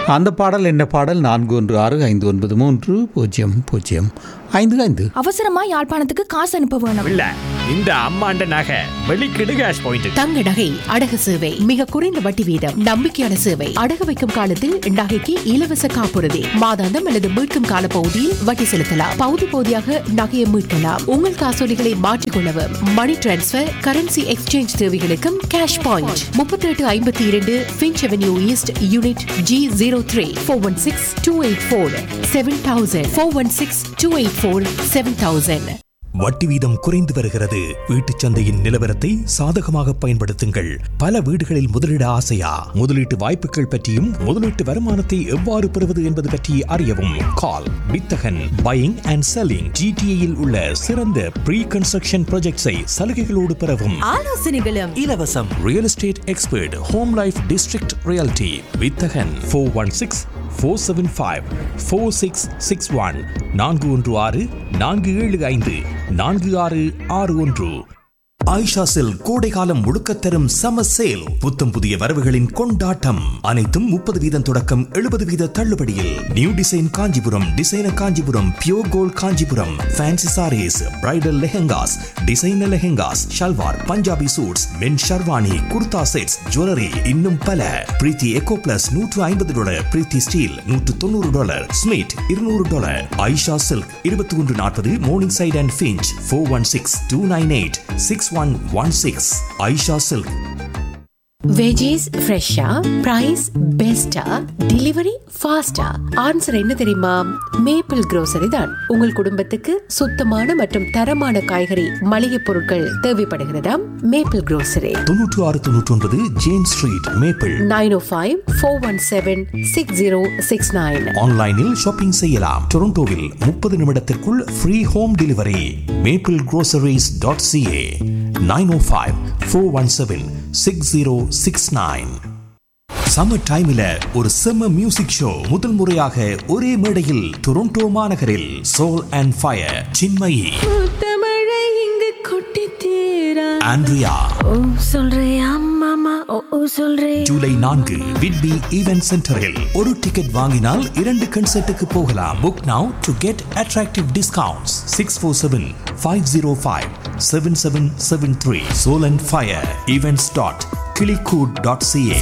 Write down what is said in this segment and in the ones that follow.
அந்த பாடல் என்ன பாடல் நான்கு ஒன்று ஆறு ஐந்து ஒன்பது மூன்று பூஜ்ஜியம் பூஜ்ஜியம் ஐந்து ஐந்து அவசரமா யாழ்ப்பாணத்துக்கு காசு அனுப்ப வேணும் இல்ல இந்த அம்மாண்ட நகை வெளிக்கிடு கேஷ் பாயிண்ட் தங்க நகை அடகு சேவை மிக குறைந்த வட்டி வீதம் நம்பிக்கையான சேவை அடகு வைக்கும் காலத்தில் நகைக்கு இலவச காப்புறுதி மாதாந்தம் அல்லது மீட்கும் கால பகுதியில் வட்டி செலுத்தலாம் பகுதி பகுதியாக நகையை மீட்கலாம் உங்கள் காசோலிகளை மாற்றிக்கொள்ளவும் மணி டிரான்ஸ்பர் கரன்சி எக்ஸ்சேஞ்ச் தேவைகளுக்கும் கேஷ் பாயிண்ட் முப்பத்தி எட்டு ஐம்பத்தி இரண்டு Finch avenue east unit G zero three four one six two eight four seven thousand four one six two eight four seven thousand வட்டி வீதம் குறைந்து வருகிறது வீட்டுச் சந்தையின் நிலவரத்தை சாதகமாக பயன்படுத்துங்கள் பல வீடுகளில் முதலீட ஆசையா முதலீட்டு வாய்ப்புகள் பற்றியும் முதலீட்டு வருமானத்தை எவ்வாறு பெறுவது என்பது பற்றி அறியவும் கால் வித்தகன் பையிங் அண்ட் செல்லிங் ஜிடிஏயில் உள்ள சிறந்த ப்ரீ கன்ஸ்ட்ரக்ஷன் ப்ராஜெக்ட்ஸை சலுகைகளோடு பெறவும் ஆலோசனைகளும் இலவசம் real estate expert home life district reality வித்தகன் four one six four seven five four six six one நான்கு ஒன்று ஆறு நான்கு ஏழு ஐந்து நான்கு ஆறு ஆறு ஒன்று ஆயிஷா செல் கோடைகாலம் முழுக்க தரும் சம சேல் புத்தம் புதிய வரவுகளின் கொண்டாட்டம் அனைத்தும் முப்பது வீதம் தொடக்கம் எழுபது வீத தள்ளுபடியில் new design Kanchipuram designer Kanchipuram pure gold Kanchipuram fancy sarees bridal lehengas designer lehengas shalwar Punjabi suits men sherwani kurta sets jewellery இன்னும் பல பிரீத்தி எக்கோ பிளஸ் நூற்று ஐம்பது டாலர் பிரீத்தி ஸ்டீல் நூற்று தொண்ணூறு டாலர் ஸ்மிட் இருநூறு டாலர் ஐஷா சில்க் இருபத்தி ஒன்று நாற்பது morning side and Finch four one six two nine eight six one one six Aisha silk veggies ஃப்ரெஷ்ஷா பிரைஸ் பெஸ்டா டெலிவரி ஃபாஸ்டா ஆன்சர் என்ன தெரியுமா மேப்பிள் grocery தான் உங்கள் குடும்பத்துக்கு சுத்தமான மற்றும் தரமான காய்கறி மளிகை பொருட்கள் தேவைப்படுகிறதா மேப்பிள் grocery தொன்னூற்று ஆறு தொன்னூற்றி ஒன்பது James street maple nine O five four one seven six zero six nine ஆன்லைனில் ஷாப்பிங் செய்யலாம் டொரண்டோவில் முப்பது நிமிடத்திற்குள் free home delivery maple groceries dot CA nine O five four one seven six zero six nine summer டைம்ல ஒரு செம்ம music show முதல் முறையாக ஒரே மேடையில் டொரண்டோ மாநகரில் சோல் அண்ட் ஃபயர் சின்மயி தமிழை இங்கு கொட்டி தீரா ஆண்ட்ரியா ஓ சொல்றியா மாமா ஓ ஓ சொல்றே ஜூலை நான்கு விட்பி ஈவென்ட் சென்டரில் ஒரு டிக்கெட் வாங்கினால் இரண்டு கன்சர்ட்டுக்கு போகலாம் book now to get attractive discounts six four seven five zero five seven seven seven three soul and fire events dot Kilikoot dot CA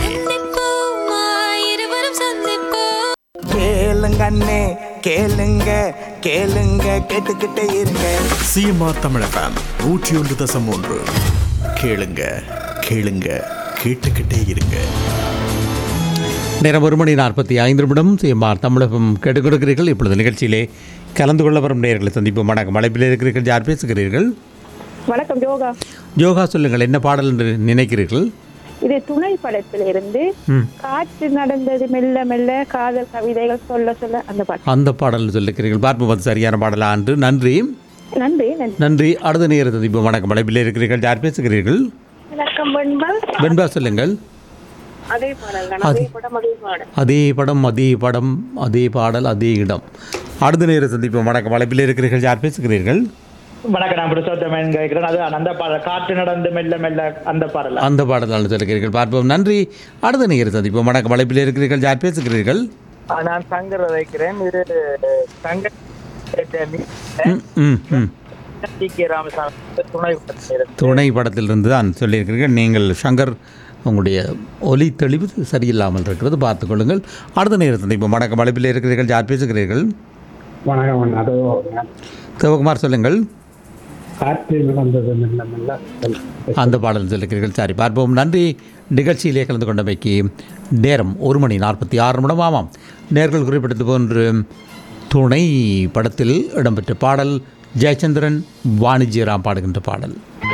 இருவரும் சந்திப்போ கேளுங்க அண்ணே கேளுங்க கேளுங்க கேட்டுக்கிட்டே இருங்க சிஎம்ஆர் தமிழகம் நூற்றி ஒன்று தசம் ஒன்று கேளுங்க கேளுங்க கேட்டுக்கிட்டே இருங்க நேரம் ஒரு மணி நாற்பத்தி ஐந்து நிமிடம் சிஎம்ஆர் தமிழகம் கேட்டுக் கொடுக்கிறீர்கள் இப்பொழுது நிகழ்ச்சியிலே கலந்து கொள்ள வரும் நேர்களை சந்திப்போம் வணக்கம் அழைப்பில் இருக்கிறீர்கள் யார் பேசுகிறீர்கள் வணக்கம் யோகா யோகா சொல்லுங்கள் என்ன பாடல் என்று நினைக்கிறீர்கள் இது துணை படத்தில் இருந்து ம். காற்று நடந்தது மெல்ல மெல்ல காதல் கவிதைகள் சொல்ல சொல்ல அந்த பாட்டு அந்த பாடல் சொல்லுகிறீர்கள் பார்ப்போம் அது சரியான பாடலா என்று நன்றி நன்றி நன்றி நன்றி அடுத்த நேரம் சந்திப்போம் வணக்கம் அழைப்பில் இருக்கிறீர்கள் யார் பேசுகிறீர்கள் வணக்கம் வெண்பல் வெண்பா சொல்லுங்கள் அதே பாடல் தான் அது- அதே படம் அதே பாடல் அதே படம் அதே படம் அதே பாடல் அதே இடம் அடுத்த நேரம் சந்திப்போம் வணக்கம் அழைப்பில் இருக்கிறீர்கள் யார் பேசுகிறீர்கள் வணக்கம் நான் புருஷோத்தமன் கேட்கிறேன் அது அந்த பாடல் காற்று நடந்து மெல்ல மெல்ல அந்த பாடல் அந்த பாடல் சொல்லுகிறீர்கள் பார்ப்போம் நன்றி அடுத்த நேரம் சந்திப்போம் வணக்கம் அழைப்பில் இருக்கிறீர்கள் யார் பேசுகிறீர்கள் நான் சங்கர் வைக்கிறேன் இது சங்கர் ம், ம், ம். டி கே ராமசாமி துணை படத்தில் இருந்து. துணை படத்திலிருந்து தான் சொல்லியிருக்கிறீர்கள் நீங்கள் சங்கர் உங்களுடைய ஒலி தெளிவு சரியில்லாமல் இருக்கிறது பார்த்துக்கொள்ளுங்கள் அடுத்த நேரம் சந்திப்போம் வணக்கம் அழைப்பில் இருக்கிறீர்கள் யார் பேசுகிறீர்கள் வணக்கம் அது சிவகுமார் சொல்லுங்கள் காற்று நடந்தது மெல்ல மெல்ல அந்த பாடல் சொல்லுகிறீர்கள் சரி பார்ப்போம் நன்றி நிகழ்ச்சியிலே கலந்து கொண்டமைக்கு நேரம் ஒரு மணி நாற்பத்தி ஆறு நிமிடம் ஆமாம் நேர்கள் குறிப்பிட்டது போன்று துணை படத்தில் இடம்பெற்ற பாடல் ஜெயச்சந்திரன் வாணிஜ்யராம் பாடுகின்ற பாடல்